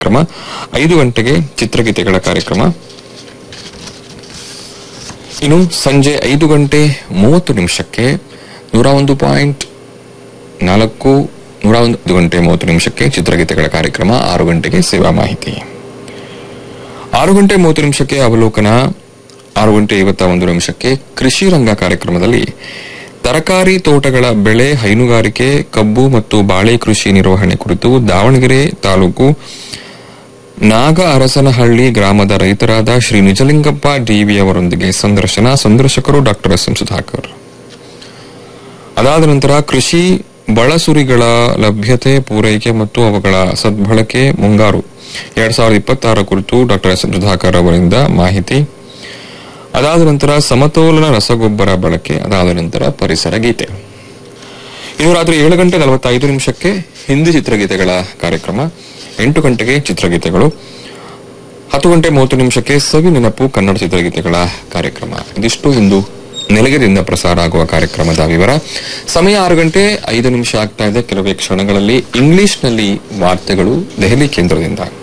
ಕಾರ್ಯಕ್ರಮ ಐದು ಗಂಟೆಗೆ ಚಿತ್ರಗೀತೆಗಳ ಕಾರ್ಯಕ್ರಮ ಇನ್ನು ಸಂಜೆ ಐದು ಗಂಟೆ ಮೂವತ್ತು ನಿಮಿಷಕ್ಕೆ ನೂರ ಒಂದು ಪಾಯಿಂಟ್ ನಾಲ್ಕು ನೂರ ಒಂದು ಗಂಟೆ ಮೂವತ್ತು ನಿಮಿಷಕ್ಕೆ ಚಿತ್ರಗೀತೆಗಳ ಕಾರ್ಯಕ್ರಮ ಆರು ಗಂಟೆಗೆ ಸೇವಾ ಮಾಹಿತಿ ಆರು ಗಂಟೆ ಮೂವತ್ತು ನಿಮಿಷಕ್ಕೆ ಅವಲೋಕನ ಆರು ಗಂಟೆ ಐವತ್ತ ಒಂದು ನಿಮಿಷಕ್ಕೆ ಕೃಷಿ ರಂಗ ಕಾರ್ಯಕ್ರಮದಲ್ಲಿ ತರಕಾರಿ ತೋಟಗಳ ಬೆಳೆ ಹೈನುಗಾರಿಕೆ ಕಬ್ಬು ಮತ್ತು ಬಾಳೆ ಕೃಷಿ ನಿರ್ವಹಣೆ ಕುರಿತು ದಾವಣಗೆರೆ ತಾಲೂಕು ನಾಗ ಅರಸನಹಳ್ಳಿ ಗ್ರಾಮದ ರೈತರಾದ ಶ್ರೀ ನಿಜಲಿಂಗಪ್ಪ ಡಿವಿ ಅವರೊಂದಿಗೆ ಸಂದರ್ಶನ ಸಂದರ್ಶಕರು ಡಾಕ್ಟರ್ ಎಸ್ ಎಂ ಸುಧಾಕರ್ ಅದಾದ ನಂತರ ಕೃಷಿ ಬಳಸುರಿಗಳ ಲಭ್ಯತೆ ಪೂರೈಕೆ ಮತ್ತು ಅವುಗಳ ಸದ್ಬಳಕೆ ಮುಂಗಾರು ಎರಡ್ ಸಾವಿರದ ಇಪ್ಪತ್ತಾರ ಕುರಿತು ಡಾಕ್ಟರ್ ಎಸ್ ಎಂ ಸುಧಾಕರ್ ಅವರಿಂದ ಮಾಹಿತಿ ಅದಾದ ನಂತರ ಸಮತೋಲನ ರಸಗೊಬ್ಬರ ಬಳಕೆ ಅದಾದ ನಂತರ ಪರಿಸರ ಗೀತೆ ಇನ್ನು ರಾತ್ರಿ ಏಳು ಗಂಟೆ ನಲವತ್ತೈದು ನಿಮಿಷಕ್ಕೆ ಹಿಂದಿ ಚಿತ್ರಗೀತೆಗಳ ಕಾರ್ಯಕ್ರಮ ಎಂಟು ಗಂಟೆಗೆ ಚಿತ್ರಗೀತೆಗಳು ಹತ್ತು ಗಂಟೆ ಮೂವತ್ತು ನಿಮಿಷಕ್ಕೆ ಸವಿ ನೆನಪು ಕನ್ನಡ ಚಿತ್ರಗೀತೆಗಳ ಕಾರ್ಯಕ್ರಮ ಇದಿಷ್ಟು ಇಂದು ನೆಲಗದಿಂದ ಪ್ರಸಾರ ಆಗುವ ಕಾರ್ಯಕ್ರಮದ ವಿವರ ಸಮಯ ಆರು ಗಂಟೆ ಐದು ನಿಮಿಷ ಆಗ್ತಾ ಇದೆ ಕೆಲವೇ ಕ್ಷಣಗಳಲ್ಲಿ ಇಂಗ್ಲಿಷ್ನಲ್ಲಿ ವಾರ್ತೆಗಳು ದೆಹಲಿ ಕೇಂದ್ರದಿಂದ